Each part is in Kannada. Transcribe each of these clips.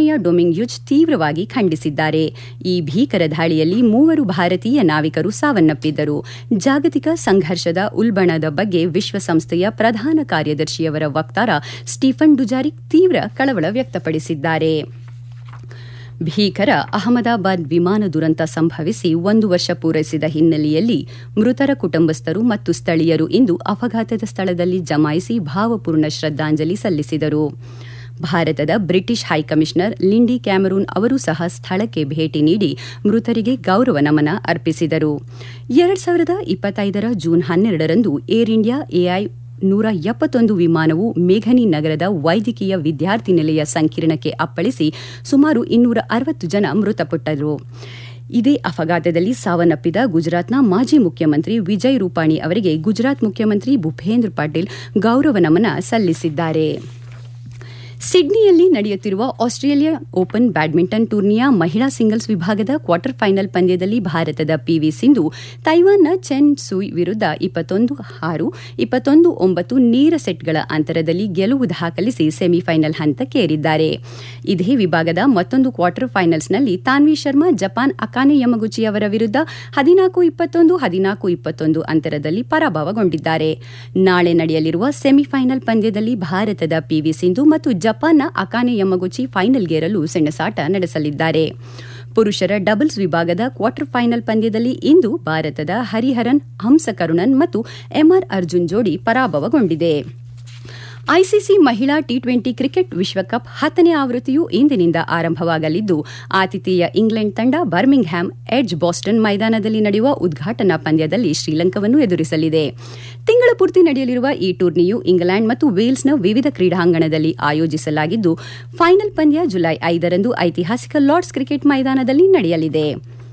ಜಪಾನಿಯ ಡೊಮಿಂಗ್ಯುಚ್ ತೀವ್ರವಾಗಿ ಖಂಡಿಸಿದ್ದಾರೆ ಈ ಭೀಕರ ದಾಳಿಯಲ್ಲಿ ಮೂವರು ಭಾರತೀಯ ನಾವಿಕರು ಸಾವನ್ನಪ್ಪಿದ್ದರು ಜಾಗತಿಕ ಸಂಘರ್ಷದ ಉಲ್ಬಣದ ಬಗ್ಗೆ ವಿಶ್ವಸಂಸ್ಥೆಯ ಪ್ರಧಾನ ಕಾರ್ಯದರ್ಶಿಯವರ ವಕ್ತಾರ ಸ್ಟೀಫನ್ ಡುಜಾರಿಕ್ ತೀವ್ರ ಕಳವಳ ವ್ಯಕ್ತಪಡಿಸಿದ್ದಾರೆ ಭೀಕರ ಅಹಮದಾಬಾದ್ ವಿಮಾನ ದುರಂತ ಸಂಭವಿಸಿ ಒಂದು ವರ್ಷ ಪೂರೈಸಿದ ಹಿನ್ನೆಲೆಯಲ್ಲಿ ಮೃತರ ಕುಟುಂಬಸ್ಥರು ಮತ್ತು ಸ್ಥಳೀಯರು ಇಂದು ಅಪಘಾತದ ಸ್ಥಳದಲ್ಲಿ ಜಮಾಯಿಸಿ ಭಾವಪೂರ್ಣ ಶ್ರದ್ದಾಂಜಲಿ ಸಲ್ಲಿಸಿದರು ಭಾರತದ ಬ್ರಿಟಿಷ್ ಹೈಕಮಿಷನರ್ ಲಿಂಡಿ ಕ್ಯಾಮರೂನ್ ಅವರು ಸಹ ಸ್ಥಳಕ್ಕೆ ಭೇಟಿ ನೀಡಿ ಮೃತರಿಗೆ ಗೌರವ ನಮನ ಅರ್ಪಿಸಿದರು ಎರಡ್ ಸಾವಿರದ ಇಪ್ಪತ್ತೈದರ ಜೂನ್ ಹನ್ನೆರಡರಂದು ಏರ್ ಇಂಡಿಯಾ ಎಐ ನೂರ ಎಪ್ಪತ್ತೊಂದು ವಿಮಾನವು ಮೇಘನಿ ನಗರದ ವೈದ್ಯಕೀಯ ವಿದ್ಯಾರ್ಥಿ ನಿಲಯ ಸಂಕೀರ್ಣಕ್ಕೆ ಅಪ್ಪಳಿಸಿ ಸುಮಾರು ಇನ್ನೂರ ಅರವತ್ತು ಜನ ಮೃತಪಟ್ಟರು ಇದೇ ಅಪಘಾತದಲ್ಲಿ ಸಾವನ್ನಪ್ಪಿದ ಗುಜರಾತ್ನ ಮಾಜಿ ಮುಖ್ಯಮಂತ್ರಿ ವಿಜಯ್ ರೂಪಾಣಿ ಅವರಿಗೆ ಗುಜರಾತ್ ಮುಖ್ಯಮಂತ್ರಿ ಭೂಪೇಂದ್ರ ಪಾಟೀಲ್ ಗೌರವ ನಮನ ಸಲ್ಲಿಸಿದ್ದಾರೆ ಸಿಡ್ನಿಯಲ್ಲಿ ನಡೆಯುತ್ತಿರುವ ಆಸ್ಟ್ರೇಲಿಯಾ ಓಪನ್ ಬ್ಯಾಡ್ಮಿಂಟನ್ ಟೂರ್ನಿಯ ಮಹಿಳಾ ಸಿಂಗಲ್ಸ್ ವಿಭಾಗದ ಕ್ವಾರ್ಟರ್ ಫೈನಲ್ ಪಂದ್ಯದಲ್ಲಿ ಭಾರತದ ಪಿವಿ ಸಿಂಧು ತೈವಾನ್ನ ಚೆನ್ ಸುಯ್ ವಿರುದ್ಧ ಇಪ್ಪತ್ತೊಂದು ಆರು ಇಪ್ಪತ್ತೊಂದು ಒಂಬತ್ತು ನೇರ ಸೆಟ್ಗಳ ಅಂತರದಲ್ಲಿ ಗೆಲುವು ದಾಖಲಿಸಿ ಸೆಮಿಫೈನಲ್ ಹಂತಕ್ಕೇರಿದ್ದಾರೆ ಇದೇ ವಿಭಾಗದ ಮತ್ತೊಂದು ಕ್ವಾರ್ಟರ್ ಫೈನಲ್ಸ್ನಲ್ಲಿ Tanvi Sharma Japan Akane Yamaguchi ಅವರ ವಿರುದ್ಧ ಹದಿನಾಲ್ಕು ಇಪ್ಪತ್ತೊಂದು ಹದಿನಾಲ್ಕು ಇಪ್ಪತ್ತೊಂದು ಅಂತರದಲ್ಲಿ ಪರಾಭವಗೊಂಡಿದ್ದಾರೆ ನಾಳೆ ನಡೆಯಲಿರುವ ಸೆಮಿಫೈನಲ್ ಪಂದ್ಯದಲ್ಲಿ ಭಾರತದ ಪಿವಿ ಸಿಂಧು ಮತ್ತು ಜಪಾನ್ನ ಅಕಾನೆ ಯಮಗುಚಿ ಫೈನಲ್ಗೇರಲು ಸೆಣಸಾಟ ನಡೆಸಲಿದ್ದಾರೆ ಪುರುಷರ ಡಬಲ್ಸ್ ವಿಭಾಗದ ಕ್ವಾರ್ಟರ್ ಫೈನಲ್ ಪಂದ್ಯದಲ್ಲಿ ಇಂದು ಭಾರತದ ಹರಿಹರನ್ ಹಂಸಕರುಣನ್ ಮತ್ತು ಎಂಆರ್ ಅರ್ಜುನ್ ಜೋಡಿ ಪರಾಭವಗೊಂಡಿದೆ ಐಸಿಸಿ ಮಹಿಳಾ ಟಿ ಟ್ವೆಂಟಿ ಕ್ರಿಕೆಟ್ ವಿಶ್ವಕಪ್ ಹತ್ತನೇ ಆವೃತ್ತಿಯು ಇಂದಿನಿಂದ ಆರಂಭವಾಗಲಿದ್ದು ಆತಿಥೇಯ ಇಂಗ್ಲೆಂಡ್ ತಂಡ ಬರ್ಮಿಂಗ್ ಹ್ಯಾಮ್ ಎಡ್ಜ್ ಬಾಸ್ಟನ್ ಮೈದಾನದಲ್ಲಿ ನಡೆಯುವ ಉದ್ಘಾಟನಾ ಪಂದ್ಯದಲ್ಲಿ ಶ್ರೀಲಂಕಾವನ್ನು ಎದುರಿಸಲಿದೆ ತಿಂಗಳ ಪೂರ್ತಿ ನಡೆಯಲಿರುವ ಈ ಟೂರ್ನಿಯು ಇಂಗ್ಲೆಂಡ್ ಮತ್ತು ವೇಲ್ಸ್ನ ವಿವಿಧ ಕ್ರೀಡಾಂಗಣದಲ್ಲಿ ಆಯೋಜಿಸಲಾಗಿದ್ದು ಫೈನಲ್ ಪಂದ್ಯ ಜುಲೈ ಐದರಂದು ಐತಿಹಾಸಿಕ ಲಾರ್ಡ್ಸ್ ಕ್ರಿಕೆಟ್ ಮೈದಾನದಲ್ಲಿ ನಡೆಯಲಿದೆ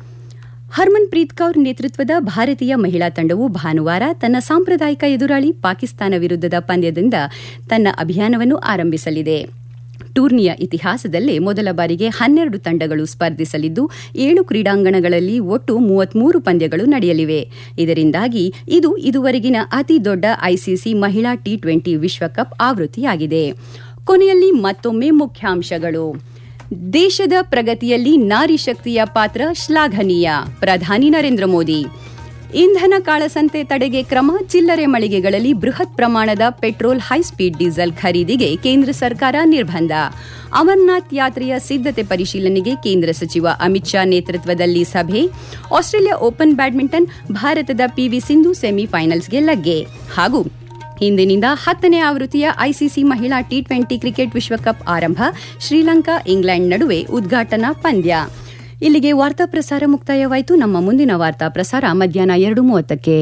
ಹರ್ಮನ್ ಪ್ರೀತ್ ಕೌರ್ ನೇತೃತ್ವದ ಭಾರತೀಯ ಮಹಿಳಾ ತಂಡವು ಭಾನುವಾರ ತನ್ನ ಸಾಂಪ್ರದಾಯಿಕ ಎದುರಾಳಿ ಪಾಕಿಸ್ತಾನ ವಿರುದ್ಧದ ಪಂದ್ಯದಿಂದ ತನ್ನ ಅಭಿಯಾನವನ್ನು ಆರಂಭಿಸಲಿದೆ ಟೂರ್ನಿಯ ಇತಿಹಾಸದಲ್ಲೇ ಮೊದಲ ಬಾರಿಗೆ ಹನ್ನೆರಡು ತಂಡಗಳು ಸ್ಪರ್ಧಿಸಲಿದ್ದು ಏಳು ಕ್ರೀಡಾಂಗಣಗಳಲ್ಲಿ ಒಟ್ಟು ಮೂವತ್ಮೂರು ಪಂದ್ಯಗಳು ನಡೆಯಲಿವೆ ಇದರಿಂದಾಗಿ ಇದು ಇದುವರೆಗಿನ ಅತಿ ದೊಡ್ಡ ಐಸಿಸಿ ಮಹಿಳಾ ಟಿ ಟ್ವೆಂಟಿ ವಿಶ್ವಕಪ್ ಆವೃತ್ತಿಯಾಗಿದೆ ಕೊನೆಯಲ್ಲಿ ಮತ್ತೊಮ್ಮೆ ಮುಖ್ಯಾಂಶಗಳು ದೇಶದ ಪ್ರಗತಿಯಲ್ಲಿ ನಾರಿ ಶಕ್ತಿಯ ಪಾತ್ರ ಶ್ಲಾಘನೀಯ ಪ್ರಧಾನಿ ನರೇಂದ್ರ ಮೋದಿ ಇಂಧನ ಕಾಳಸಂತೆ ತಡೆಗೆ ಕ್ರಮ ಚಿಲ್ಲರೆ ಮಳಿಗೆಗಳಲ್ಲಿ ಬೃಹತ್ ಪ್ರಮಾಣದ ಪೆಟ್ರೋಲ್ ಹೈಸ್ಪೀಡ್ ಡೀಸೆಲ್ ಖರೀದಿಗೆ ಕೇಂದ್ರ ಸರ್ಕಾರ ನಿರ್ಬಂಧ ಅಮರ್ನಾಥ್ ಯಾತ್ರೆಯ ಸಿದ್ಧತೆ ಪರಿಶೀಲನೆಗೆ ಕೇಂದ್ರ ಸಚಿವ ಅಮಿತ್ ಶಾ ನೇತೃತ್ವದಲ್ಲಿ ಸಭೆ ಆಸ್ಟ್ರೇಲಿಯಾ ಓಪನ್ ಬ್ಯಾಡ್ಮಿಂಟನ್ ಭಾರತದ ಪಿವಿ ಸಿಂಧು ಸೆಮಿಫೈನಲ್ಸ್ಗೆ ಲಗ್ಗೆ ಹಾಗೂ ಇಂದಿನಿಂದ ಹತ್ತನೇ ಆವೃತ್ತಿಯ ಐಸಿಸಿ ಮಹಿಳಾ ಟಿ ಟ್ವೆಂಟಿ ಕ್ರಿಕೆಟ್ ವಿಶ್ವಕಪ್ ಆರಂಭ ಶ್ರೀಲಂಕಾ ಇಂಗ್ಲೆಂಡ್ ನಡುವೆ ಉದ್ಘಾಟನಾ ಪಂದ್ಯ ಇಲ್ಲಿಗೆ ವಾರ್ತಾ ಪ್ರಸಾರ ಮುಕ್ತಾಯವಾಯಿತು ನಮ್ಮ ಮುಂದಿನ ವಾರ್ತಾ ಪ್ರಸಾರ ಮಧ್ಯಾಹ್ನ ಎರಡು ಮೂವತ್ತಕ್ಕೆ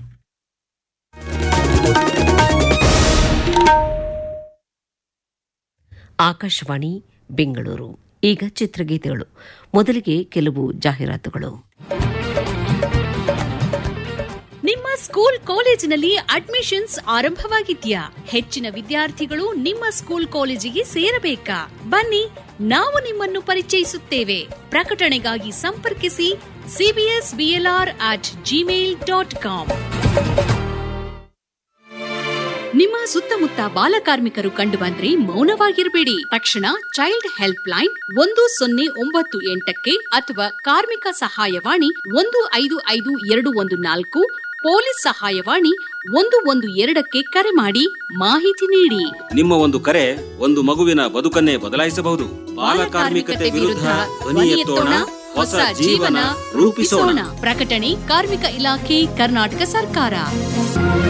ಆಕಾಶವಾಣಿ ಬೆಂಗಳೂರು ಈಗ ಚಿತ್ರಗೀತೆಗಳು ಮೊದಲಿಗೆ ಕೆಲವು ಜಾಹೀರಾತುಗಳು ನಿಮ್ಮ ಸ್ಕೂಲ್ ಕಾಲೇಜಿನಲ್ಲಿ ಅಡ್ಮಿಷನ್ಸ್ ಆರಂಭವಾಗಿದ್ಯಾ ಹೆಚ್ಚಿನ ವಿದ್ಯಾರ್ಥಿಗಳು ನಿಮ್ಮ ಸ್ಕೂಲ್ ಕಾಲೇಜಿಗೆ ಸೇರಬೇಕಾ ಬನ್ನಿ ನಾವು ನಿಮ್ಮನ್ನು ಪರಿಚಯಿಸುತ್ತೇವೆ ಪ್ರಕಟಣೆಗಾಗಿ ಸಂಪರ್ಕಿಸಿ CBS BLR at Gmail dot com ನಿಮ್ಮ ಸುತ್ತಮುತ್ತ ಬಾಲಕಾರ್ಮಿಕರು ಕಂಡುಬಂದ್ರೆ ಮೌನವಾಗಿರಬೇಡಿ ತಕ್ಷಣ ಚೈಲ್ಡ್ ಹೆಲ್ಪ್ ಲೈನ್ ಒಂದು ಸೊನ್ನೆ ಒಂಬತ್ತು ಎಂಟಕ್ಕೆ ಅಥವಾ ಕಾರ್ಮಿಕ ಸಹಾಯವಾಣಿ ಒಂದು ಐದು ಐದು ಎರಡು ಒಂದು ನಾಲ್ಕು ಪೊಲೀಸ್ ಸಹಾಯವಾಣಿ ಒಂದು ಒಂದು ಎರಡಕ್ಕೆ ಕರೆ ಮಾಡಿ ಮಾಹಿತಿ ನೀಡಿ ನಿಮ್ಮ ಒಂದು ಕರೆ ಒಂದು ಮಗುವಿನ ಬದುಕನ್ನೇ ಬದಲಾಯಿಸಬಹುದು ಬಾಲಕಾರ್ಮಿಕತೆ ವಿರುದ್ಧ ಧ್ವನಿ ಎತ್ತೋಣ ಹೊಸ ಜೀವನ ರೂಪಿಸೋಣ ಪ್ರಕಟಣೆ ಕಾರ್ಮಿಕ ಇಲಾಖೆ ಕರ್ನಾಟಕ ಸರ್ಕಾರ